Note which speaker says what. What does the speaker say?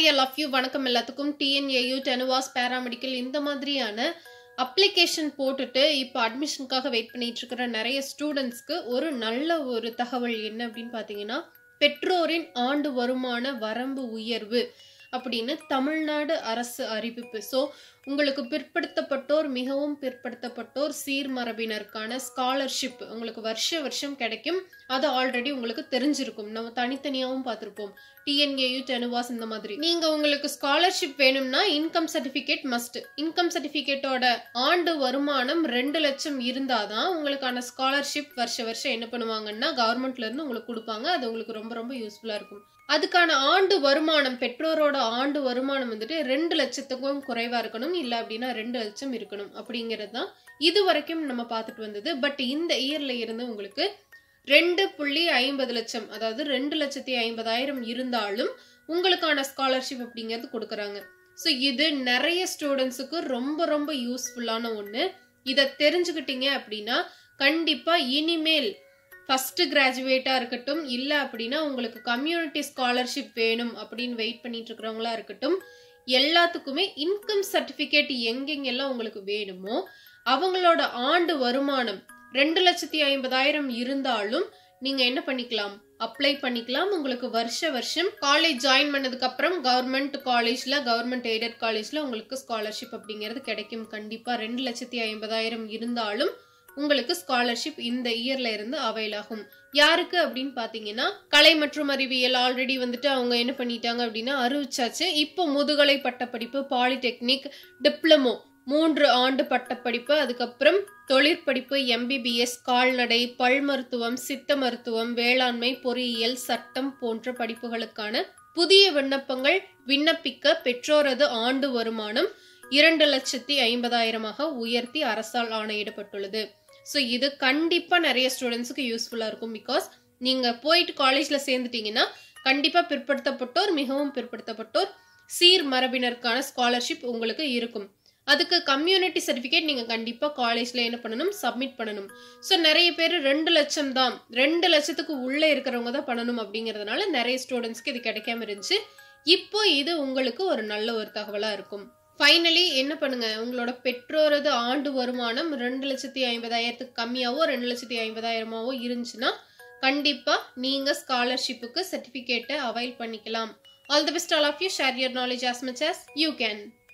Speaker 1: L of you வணக்கம் எல்லாத்துக்கும் TNAU டெனுவாஸ் paramedical இந்த மாதிரியான அப்ளிகேஷன் போட்டுட்டு இப்போ அட்மிஷனுக்காக வெயிட் பண்ணிட்டு இருக்கிற நிறைய ஸ்டூடெண்ட்ஸ்க்கு ஒரு நல்ல ஒரு தகவல் என்ன அப்படின்னு பார்த்தீங்கன்னா பெற்றோரின் ஆண்டு வருமான வரம்பு உயர்வு அப்படின்னு தமிழ்நாடு அரசு அறிவிப்பு ஸோ உங்களுக்கு பிற்படுத்தப்பட்டோர் மிகவும் பிற்படுத்தப்பட்டோர் சீர்மரபினருக்கான ஸ்காலர்ஷிப் உங்களுக்கு வருஷ வருஷம் கிடைக்கும் அது ஆல்ரெடி உங்களுக்கு தெரிஞ்சிருக்கும் நம்ம தனித்தனியாகவும் பார்த்துருப்போம் டிஎன்ஏயு டெனுவாஸ் இந்த மாதிரி நீங்க உங்களுக்கு ஸ்காலர்ஷிப் வேணும்னா இன்கம் சர்டிபிகேட் மஸ்ட் இன்கம் சர்டிபிகேட்டோட ஆண்டு வருமானம் ரெண்டு லட்சம் இருந்தாதான் உங்களுக்கான ஸ்காலர்ஷிப் வருஷ வருஷம் என்ன பண்ணுவாங்கன்னா கவர்மெண்ட்ல இருந்து உங்களுக்கு கொடுப்பாங்க அது உங்களுக்கு ரொம்ப ரொம்ப யூஸ்ஃபுல்லா இருக்கும் அதுக்கான ஆண்டு வருமானம் பெற்றோரோட ஆண்டு வருமானம் வந்துட்டு ரெண்டு லட்சத்துக்கும் குறைவா இருக்கணும் இல்ல அப்படின்னா ரெண்டு லட்சம் இருக்கணும் அப்படிங்கிறது தான் இது வரைக்கும் நம்ம பார்த்துட்டு வந்தது பட் இந்த இயர்ல இருந்து உங்களுக்கு ரெண்டு புள்ளி ஐம்பது லட்சம் அதாவது ரெண்டு லட்சத்தி ஐம்பதாயிரம் இருந்தாலும் உங்களுக்கான ஸ்காலர்ஷிப் அப்படிங்கிறது கொடுக்குறாங்க ஸோ இது நிறைய ஸ்டூடெண்ட்ஸுக்கு ரொம்ப ரொம்ப யூஸ்ஃபுல்லான ஒன்று இதை தெரிஞ்சுக்கிட்டீங்க அப்படின்னா கண்டிப்பாக இனிமேல் ஃபர்ஸ்ட் கிராஜுவேட்டாக இருக்கட்டும் இல்லை அப்படின்னா உங்களுக்கு கம்யூனிட்டி ஸ்காலர்ஷிப் வேணும் அப்படின்னு வெயிட் பண்ணிட்டு இருக்கிறவங்களா இருக்கட்டும் எல்லாத்துக்குமே இன்கம் சர்டிஃபிகேட் எங்கெங்கெல்லாம் உங்களுக்கு வேணுமோ அவங்களோட ஆண்டு வருமானம் ரெண்டு லட்சத்தி ஐம்பதாயிரம் இருந்தாலும் நீங்க என்ன பண்ணிக்கலாம் அப்ளை பண்ணிக்கலாம் உங்களுக்கு வருஷ வருஷம் காலேஜ் ஜாயின் பண்ணதுக்கு அப்புறம் கவர்மெண்ட் காலேஜ்ல கவர்மெண்ட் எய்டட் காலேஜ்ல உங்களுக்கு ஸ்காலர்ஷிப் அப்படிங்கிறது கிடைக்கும் கண்டிப்பா ரெண்டு லட்சத்தி ஐம்பதாயிரம் இருந்தாலும் உங்களுக்கு ஸ்காலர்ஷிப் இந்த இயர்ல இருந்து அவைல் ஆகும் யாருக்கு அப்படின்னு பாத்தீங்கன்னா கலை மற்றும் அறிவியல் ஆல்ரெடி வந்துட்டு அவங்க என்ன பண்ணிட்டாங்க அப்படின்னா அறிவிச்சாச்சு இப்போ முதுகலை பட்டப்படிப்பு பாலிடெக்னிக் டிப்ளமோ மூன்று ஆண்டு பட்டப்படிப்பு அதுக்கப்புறம் தொழிற்படிப்பு எம்பிபிஎஸ் கால்நடை பல் மருத்துவம் சித்த மருத்துவம் வேளாண்மை பொறியியல் சட்டம் போன்ற படிப்புகளுக்கான புதிய விண்ணப்பங்கள் விண்ணப்பிக்க பெற்றோரது ஆண்டு வருமானம் இரண்டு லட்சத்தி ஐம்பதாயிரமாக உயர்த்தி அரசால் ஆணையிடப்பட்டுள்ளது ஸோ இது கண்டிப்பாக நிறைய ஸ்டூடெண்ட்ஸுக்கு யூஸ்ஃபுல்லாக இருக்கும் பிகாஸ் நீங்கள் போயிட்டு காலேஜில் சேர்ந்துட்டீங்கன்னா கண்டிப்பாக பிற்படுத்தப்பட்டோர் மிகவும் பிற்படுத்தப்பட்டோர் சீர் மரபினருக்கான ஸ்காலர்ஷிப் உங்களுக்கு இருக்கும் அதுக்கு கம்யூனிட்டி சர்டிஃபிகேட் நீங்கள் கண்டிப்பாக காலேஜில் என்ன பண்ணணும் சப்மிட் பண்ணணும் ஸோ நிறைய பேர் ரெண்டு லட்சம் தான் ரெண்டு லட்சத்துக்கு உள்ளே இருக்கிறவங்க தான் பண்ணணும் அப்படிங்கிறதுனால நிறைய ஸ்டூடெண்ட்ஸ்க்கு இது கிடைக்காம இருந்துச்சு இப்போ இது உங்களுக்கு ஒரு நல்ல ஒரு தகவலாக இருக்கும் ஃபைனலி என்ன பண்ணுங்க உங்களோட பெற்றோரது ஆண்டு வருமானம் ரெண்டு லட்சத்தி ஐம்பதாயிரத்துக்கு கம்மியாவோ ரெண்டு லட்சத்தி ஐம்பதாயிரமாவோ இருந்துச்சுன்னா கண்டிப்பா நீங்க ஸ்காலர்ஷிப்புக்கு சர்டிபிகேட்டை அவைல் பண்ணிக்கலாம் all the best all of you share your knowledge as much as you can